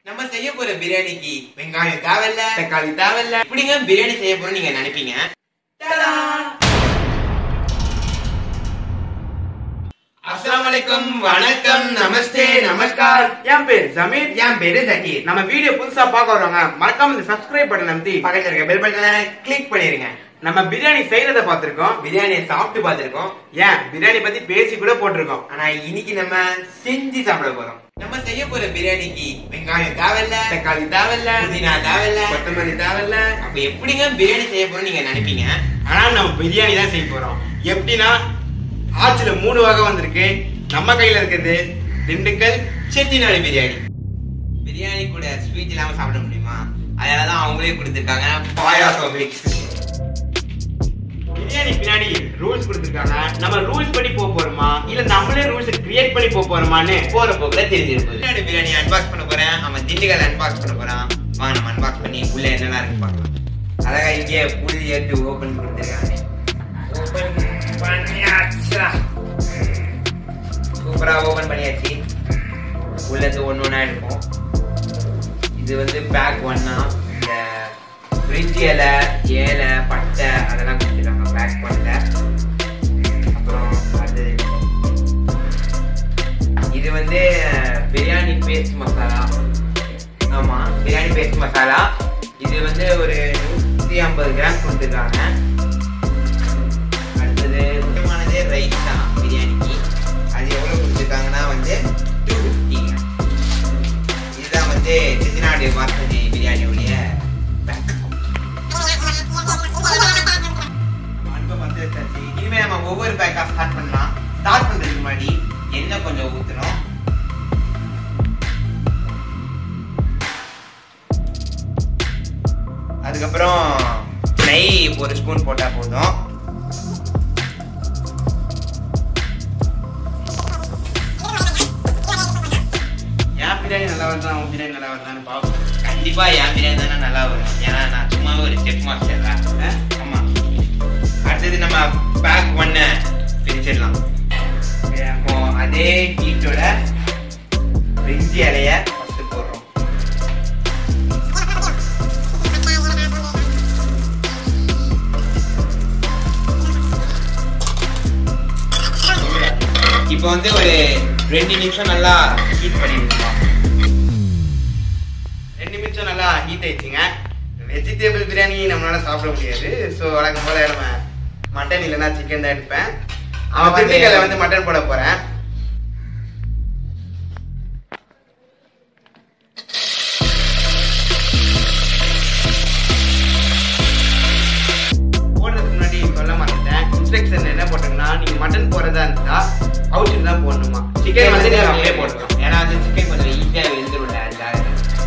நம்ம செய்ய போற பிரியாணிக்கு வெங்காயம் தேவையில்ல தக்காளி தேவையில்ல இப்படிங்க பிரியாணி செய்ய போறோம் நீங்க நினைப்பீங்க டடா! அஸ்ஸலாமு அலைக்கும் வணக்கம் நமஸ்தே நமஸ்கார் என் பேர் ஜமீர் என் பேரு ஜக்கீர் நம்ம வீடியோ புதுசா பார்க்க வரவங்க மறக்காம இந்த சப்ஸ்கிரைப் பட்டன் அமைத்தி பக்கத்துல இருக்க பெல் பட்டனை கிளிக் பண்ணிருங்க நம்ம பிரியாணி செய்யறத பார்த்திருக்கோம் பிரியாணியை சாப்பிட்டு பார்த்திருக்கோம் ஏன் பிரியாணி பத்தி பேசி கூட போட்டிருக்கோம் ஆனா இன்னைக்கு நம்ம செஞ்சு சாப்பிட போறோம் நம்ம செய்ய போற பிரியாணிக்கு வெங்காயம் தேவையில்ல தக்காளி தேவையில்ல புதினா தேவையில்ல கொத்தமல்லி தேவையில்ல அப்ப எப்படிங்க பிரியாணி செய்ய போறோம் நீங்க நினைப்பீங்க ஆனா நம்ம பிரியாணி தான் செய்ய போறோம் எப்படின்னா ஆச்சுல மூணு வகை வந்திருக்கு நம்ம கையில இருக்கிறது திண்டுக்கல் செட்டிநாடு பிரியாணி பிரியாணி கூட ஸ்வீட் இல்லாம சாப்பிட முடியுமா அதனாலதான் அவங்களே கொடுத்திருக்காங்க பாயாசம் மிக்ஸ் பிரியாணி பின்னாடி ரூல்ஸ் கொடுத்திருக்காங்க நம்ம ரூல்ஸ் படி போக போறோமா இல்ல நம்மளே ரூல்ஸ் கிரியேட் பண்ணி போக போறோமான்னு போற போக்குல தெரிஞ்சிருக்கும் செட்டிநாடு பிரியாணி அன்பாக்ஸ் பண்ண போறேன் அவன் திண்டுக்கல் அன்பாக்ஸ் பண்ண போறான் வாங்க நம்ம அன்பாக்ஸ் பண்ணி உள்ள என்னெல்லாம் இருக்கு பார்க்கலாம் அழகா இங்கே புளி எடுத்து ஓபன் கொடுத்துருக்காங்க ஓபன் பண்ணியாச்சா சூப்பரா ஓபன் பண்ணியாச்சு உள்ள இருந்து ஒண்ணு ஒண்ணா எடுப்போம் இது வந்து பேக் ஒன்னா இந்த பிரிஞ்சி இலை ஏலை பட்டை அதெல்லாம் கொடுத்துருக்காங்க பேக் பண்ணல அப்புறம் அது இது வந்து பிரியாணி பேஸ்ட் மசாலா ஆமா பிரியாணி பேஸ்ட் மசாலா இது வந்து ஒரு நூற்றி ஐம்பது கிராம் கொடுத்துருக்காங்க அடுத்தது முக்கியமானதே ரைஸ் தான் பிரியாணிக்கு அது எவ்வளோ கொடுத்துருக்காங்கன்னா வந்து டூ ஃபிஃப்டிங்க இதுதான் வந்து செட்டிநாடு பாஸ்மதி பிரியாணியுடைய பேக் அன்பை வந்து வச்சாச்சு. இனிமே நம்ம ஒவ்வொரு பேக்கா ஸ்டார்ட் பண்ணலாம் ஸ்டார்ட் பண்றதுக்கு முன்னாடி எண்ணெய் கொஞ்சம் ஊத்தணும் அதுக்கப்புறம் நெய் ஒரு ஸ்பூன் போட்டா போதும் என் பிரியாணி நல்லா வருதா உன் பிரியாணி நல்லா வருதான்னு பாப்போம் கண்டிப்பா என் பிரியாணி தானே நல்லா வரும் ஏன்னா நான் சும்மாவே ஒரு செஃப் மாஸ்டர் தான் ஆமா அடுத்தது நம்ம பேக் ஒன்ன பிரிச்சிடலாம் அப்போ அதே ஹீட்டோட பிரிஞ்சி இலைய ஃபர்ஸ்ட் போடுறோம் இப்போ வந்து ஒரு ரெண்டு நிமிஷம் நல்லா ஹீட் பண்ணிடலாம் ரெண்டு நிமிஷம் நல்லா ஹீட் ஆயிடுச்சுங்க வெஜிடேபிள் பிரியாணி நம்மளால சாப்பிட முடியாது ஸோ வழக்கம் போல நம்ம மட்டன் இல்லைன்னா சிக்கன் தான் எடுப்பேன் அவன் அவன் வந்து- திண்டுக்கல்ல வந்து மட்டன் போட போறேன் போடுறதுக்கு முன்னாடி சொல்ல மாட்டேன் இன்ஸ்ட்ரக்ஷன் என்ன போட்டேங்கன்னா நீங்க மட்டன் போடுறதா இருந்தா அவுச்சு தான் போடணுமா சிக்கன் வந்து நீங்க அப்படியே போடலாம் ஏன்னா அது சிக்கன் கொஞ்சம் ஈஸியாக வெந்துரும்ல அதுக்காக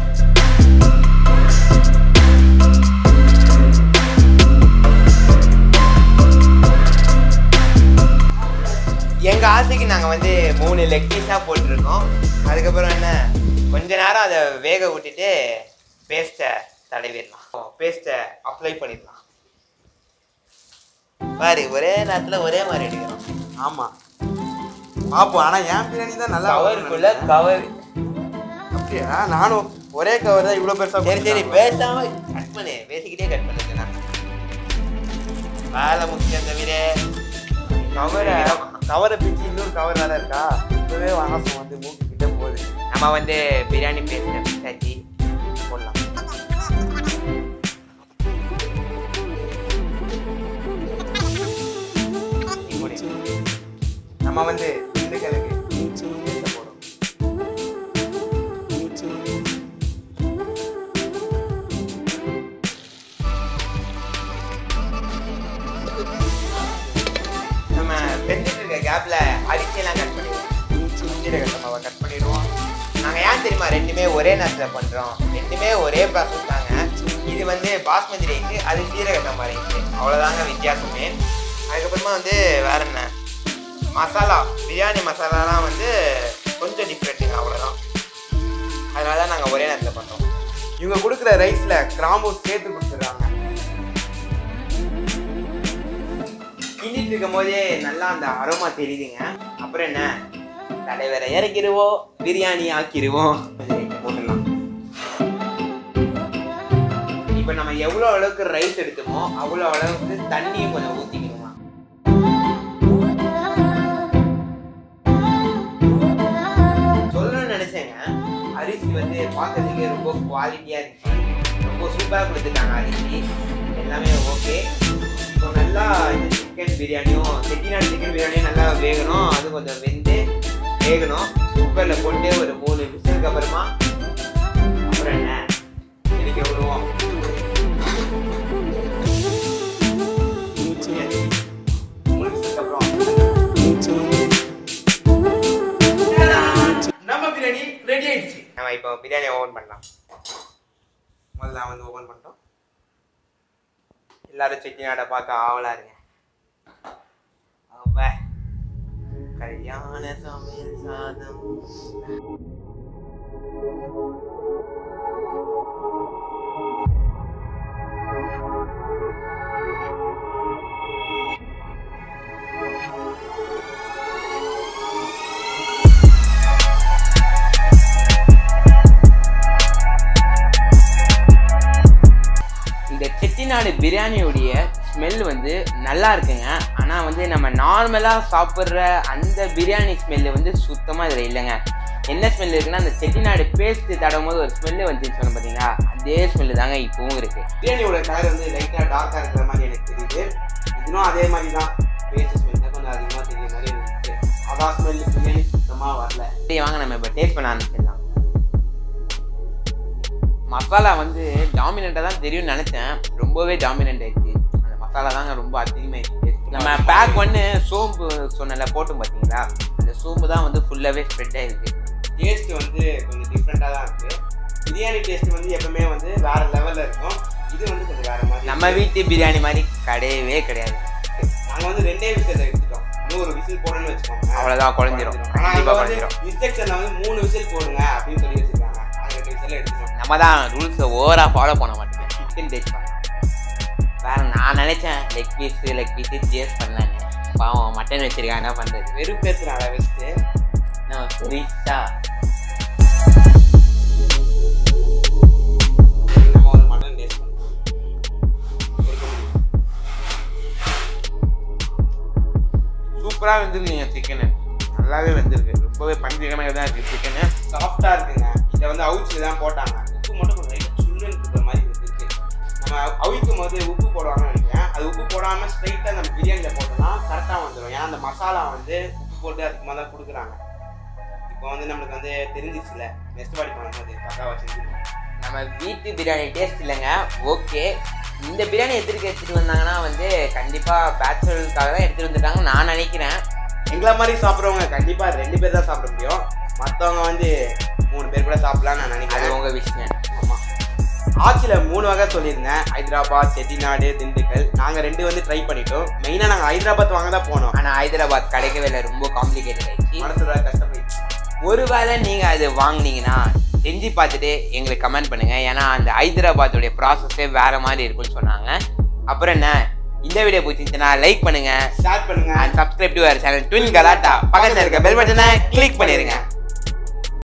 எங்க ஆசைக்கு நாங்க வந்து மூணு லெக் பீஸா போட்டிருக்கோம் அதுக்கப்புறம் என்ன கொஞ்ச நேரம் அதை வேக விட்டுட்டு பேஸ்ட்டை தடவிடலாம் பேஸ்ட்டை அப்ளை பண்ணிடலாம் பாரு ஒரே நேரத்துல ஒரே மாதிரி எடுக்கிறோம் ஆமா பாப்போம் ஆனா என் பிரியாணி தான் நல்லா கவருக்குள்ள வரும்னு கவர் அப்படியா நானும் ஒரே கவர் தான் இவ்வளவு பெருசா சரி சரி கொடுத்தாங்க. பேசாம கட் பண்ணு பேசிக்கிட்டே கட் பண்ணுறது நான் வேலை முக்கியம் தவிர கவரை கவரை பிச்சு இன்னொரு கவர் வேற இருக்கா இப்பவே வாசம் வந்து மூக்கு கிட்ட போகுது நம்ம வந்து பிரியாணி பேஸ்ட்டை பிச்சாச்சு போடலாம் நம்ம வந்து திண்டுக்கலுக்கு பேஸ்ட்டை போடுறோம் நம்ம பெஞ்சிட்டு இருக்க கேப்ல அரிசியெல்லாம் கட் பண்ணிடுவோம் சீரக சமாவை கட் பண்ணிடுவோம் நாங்கள் ஏன் தெரியுமா ரெண்டுமே ஒரே நேரத்தில் பண்ணுறோம் ரெண்டுமே ஒரே ப்ராசஸ் தாங்க இது வந்து பாஸ்மதி ரைஸ் அது சீரக சம்பா ரைஸ் அவ்வளோதாங்க வித்தியாசமே அதுக்கப்புறமா வந்து வேற என்ன மசாலா பிரியாணி மசாலாலாம் வந்து கொஞ்சம் டிஃப்ரெண்ட்டுங்க அவ்வளோதான் அதனால தான் நாங்கள் ஒரே நேரத்தில் பண்ணுறோம் இவங்க கொடுக்குற ரைஸ்ல கிராம்பு சேர்த்து கொடுத்துறாங்க கிண்டிட்டு இருக்கும் போதே நல்லா அந்த அரோமா தெரியுதுங்க அப்புறம் என்ன தலைவரை இறக்கிடுவோம் பிரியாணி ஆக்கிடுவோம் போட்டுடலாம் நம்ம எவ்வளோ அளவுக்கு ரைஸ் எடுத்தோமோ அவ்வளோ அளவுக்கு தண்ணியும் கொஞ்சம் ஊற்றிக்கணுமா சொல்லணும்னு நினைச்சேங்க அரிசி வந்து பார்க்கறதுக்கே ரொம்ப குவாலிட்டியாக இருந்துச்சு ரொம்ப சூப்பராக கொடுத்துட்டாங்க அரிசி எல்லாமே ஓகே இப்போ நல்லா இந்த சிக்கன் பிரியாணியும் செட்டிநாடு சிக்கன் பிரியாணியும் நல்லா வேகணும் அது கொஞ்சம் வெந்து வேகணும் குக்கரில் போட்டு ஒரு மூணு விசிலுக்கு அப்புறமா அப்புறம் என்ன இதுக்கு விடுவோம் மூணு விசிலுக்கு அப்புறம் நம்ம பிரியாணி ரெடி ஆயிடுச்சு நம்ம இப்போ பிரியாணி ஓபன் பண்ணலாம் முதல்ல நான் வந்து ஓபன் பண்ணிட்டோம் எல்லாரும் செட்டிநாடை பார்க்க ஆவலா இருங்க அவ கல்யாண சமையல் சாதம் இந்த செட்டிநாடு பிரியாணியுடைய ஸ்மெல் வந்து நல்லா இருக்குங்க ஆனால் வந்து நம்ம நார்மலாக சாப்பிட்ற அந்த பிரியாணி ஸ்மெல்லு வந்து சுத்தமாக இதில் இல்லைங்க என்ன ஸ்மெல் இருக்குன்னா அந்த செட்டிநாடு பேஸ்ட் தடவும் போது ஒரு ஸ்மெல்லு வந்துச்சு சொன்ன பார்த்தீங்களா அதே ஸ்மெல்லு தாங்க இப்பவும் இருக்கு பிரியாணியோட கலர் வந்து லைட்டாக டார்க்காக இருக்கிற மாதிரி எனக்கு தெரியுது இதுவும் அதே மாதிரி தான் பேஸ்ட் ஸ்மெல் தான் கொஞ்சம் அதிகமாக தெரியுற மாதிரி இருந்துச்சு அதான் ஸ்மெல் பிரியாணி சுத்தமாக வரல சரி வாங்க நம்ம இப்போ டேஸ்ட் பண்ண ஆரம்பிச்சிடலாம் மசாலா வந்து டாமினண்ட்டாக தான் தெரியும்னு நினச்சேன் ரொம்பவே டாமினண்ட் ஆயிடுச்சு அந்த மசாலா தாங்க ரொம்ப அதிகமாகிடுச்சு நம்ம பேக் பண்ணு சோம்பு சொன்னல போட்டும் பார்த்தீங்களா அந்த சோம்பு தான் வந்து ஃபுல்லாகவே ஸ்ப்ரெட் ஆயிருக்கு டேஸ்ட் வந்து கொஞ்சம் டிஃப்ரெண்ட்டாக தான் இருக்குது பிரியாணி டேஸ்ட் வந்து எப்பவுமே வந்து வேற லெவலில் இருக்கும் இது வந்து கொஞ்சம் வேற மாதிரி நம்ம வீட்டு பிரியாணி மாதிரி கிடையவே கிடையாது நாங்கள் வந்து ரெண்டே விசில் எடுத்துட்டோம் இன்னும் ஒரு விசில் போடணும்னு வச்சுக்கோங்க அவ்வளோதான் குழஞ்சிரும் ஆனால் கண்டிப்பாக வந்து குழஞ்சிரும் இன்ஸ்ட்ரக்ஷனில் வந்து மூணு விசில் போடுங்க அப்படின்னு சொல்லி வச்சிருக்காங்க நாங்கள் ரெண்டு விசில் எடுத்துட்டோம் நம்ம தான் ரூல்ஸை ஓவராக ஃபாலோ பண்ண மாட்டோம் சிக்கன் டேஸ்ட் பண்ணலாம் வேற நான் நினைச்சேன் leg piece leg piece taste பண்ணலான்னு பாவம் மட்டன் வச்சிருக்கான் என்ன பண்ணுறது வெறும் பேசுகிறேன் அதை வச்சுட்டு நான் பெரிசா நம்ம ஒரு மட்டன் டேஸ்ட் பண்ணுவோம் சூப்பராக வெந்திருக்கீங்க சிக்கனு நல்லாவே வெந்திருக்கு ரொம்பவே பஞ்சகமாக தான் இருக்குது சிக்கனு சாஃப்டாக இருக்குங்க இதை வந்து அவிச்சு தான் போட்டாங்க உப்பு மட்டும் கொஞ்சம் லைட்டாக சுள்ளுன்னு இருக்கிற மாதிரி இருக்கு நம்ம அவிக்கும் போது உப்பு போடுவாங்கன்னு நினைக்கிறேன் அது உப்பு போடாமல் ஸ்ட்ரைட்டாக நம்ம பிரியாணியில் போட்டோம்னா கரெக்டாக வந்துடும் ஏன்னா அந்த மசாலா வந்து உப்பு போட்டு அதிகமாக தான் கொடுக்குறாங்க இப்போ வந்து நம்மளுக்கு வந்து தெரிஞ்சிச்சுல நெக்ஸ்ட் வாடி பண்ணும்போது பக்காவாக செஞ்சுருவோம் நம்ம வீட்டு பிரியாணி டேஸ்ட் இல்லைங்க ஓகே இந்த பிரியாணி எத்திரிக்கு எடுத்துகிட்டு வந்தாங்கன்னா வந்து கண்டிப்பாக பேச்சுலருக்காக தான் எடுத்துகிட்டு வந்திருக்காங்கன்னு நான் நினைக்கிறேன் எங்களை மாதிரி சாப்பிட்றவங்க கண்டிப்பாக ரெண்டு பேர் தான் சாப்பிட முடியும் மற்றவங்க வந்து மூணு பேர் கூட சாப்பிடலாம்னு நான் அது நினைக்கிறேன் உங்கள் விஷயம் ஆமாம் ஆச்சியில் மூணு வகை சொல்லியிருந்தேன் ஹைதராபாத் செட்டிநாடு திண்டுக்கல் நாங்கள் ரெண்டு வந்து ட்ரை பண்ணிட்டோம் மெயினாக நாங்கள் ஹைதராபாத் வாங்க தான் போனோம் ஆனால் ஹைதராபாத் கிடைக்கவே இல்லை ரொம்ப காம்ப்ளிகேட்டட் ஆயிடுச்சு மனசுல கஷ்டப்பட்டு ஒருவேளை நீங்கள் அது வாங்குனீங்கன்னா செஞ்சு பார்த்துட்டு எங்களுக்கு கமெண்ட் பண்ணுங்கள் ஏன்னா அந்த ஹைதராபாத்துடைய ப்ராசஸே வேறு மாதிரி இருக்கும்னு சொன்னாங்க அப்புறம் என்ன இந்த வீடியோ பிடிச்சிருந்துச்சுன்னா லைக் பண்ணுங்கள் ஸ்டார்ட் பண்ணுங்க and subscribe to our channel twin கலாட்டா பக்கத்தில் இருக்க பெல் பட்டனை கிளிக் பண்ணிடுங்க